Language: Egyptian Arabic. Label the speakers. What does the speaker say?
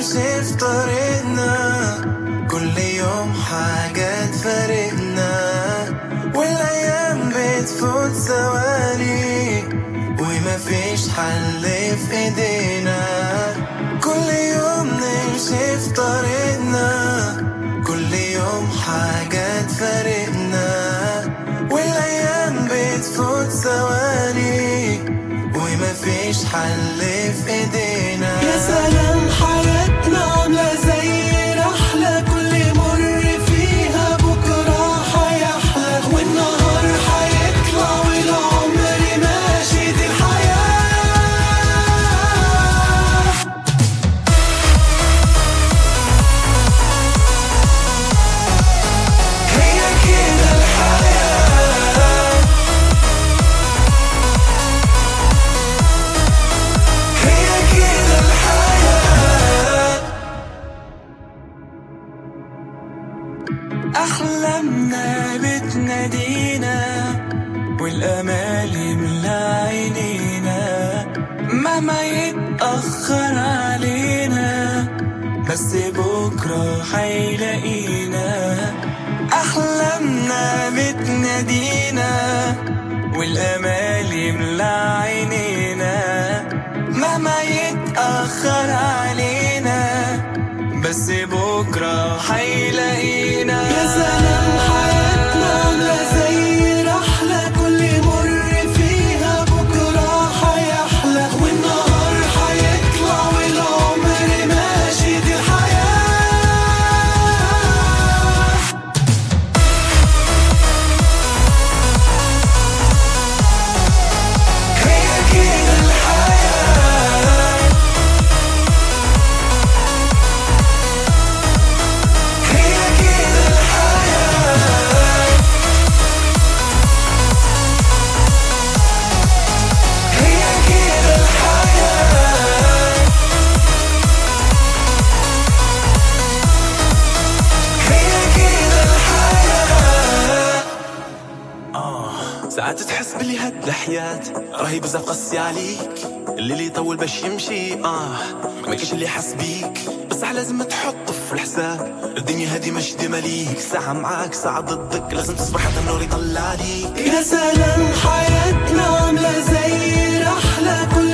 Speaker 1: نمشي في طريقنا كل يوم حاجة تفارقنا والأيام بتفوت ثواني وما فيش حل في ايدينا كل يوم نمشي في طريقنا كل يوم حاجة تفارقنا والأيام بتفوت ثواني وما فيش حل في ايدينا
Speaker 2: يا سلام حياتنا عاملة زي رحلة كل مر فيها بكرة حيحلى والنهار حيطلع والعمر ماشي دي الحياة هي كده الحياة هي كده الحياة أحلامنا بتنادينا والأمال يملى عينينا مهما يتأخر علينا بس بكرة حيلاقينا أحلامنا بتنادينا والأمال يملى عينينا مهما يتأخر علينا بس بكرة حيلاقينا يا سلام حياتنا عاملة زي رحلة كل مر فيها بكرة حيحلى والنهار حيطلع والعمر ماشي دي الحياة هي كده الحياة هي كده الحياة هي كده الحياة هي كده الحياة
Speaker 3: ساعات تحس باللي هاد الحياة راهي بزاف قاسية عليك اللي يطول باش يمشي اه ما كاينش اللي حاس بيك بصح لازم تحط في الحساب الدنيا هادي ماشي ديما ليك ساعة معاك ساعة ضدك لازم تصبر حتى النور يطلع عليك
Speaker 2: يا سلام حياتنا عاملة زي رحلة كل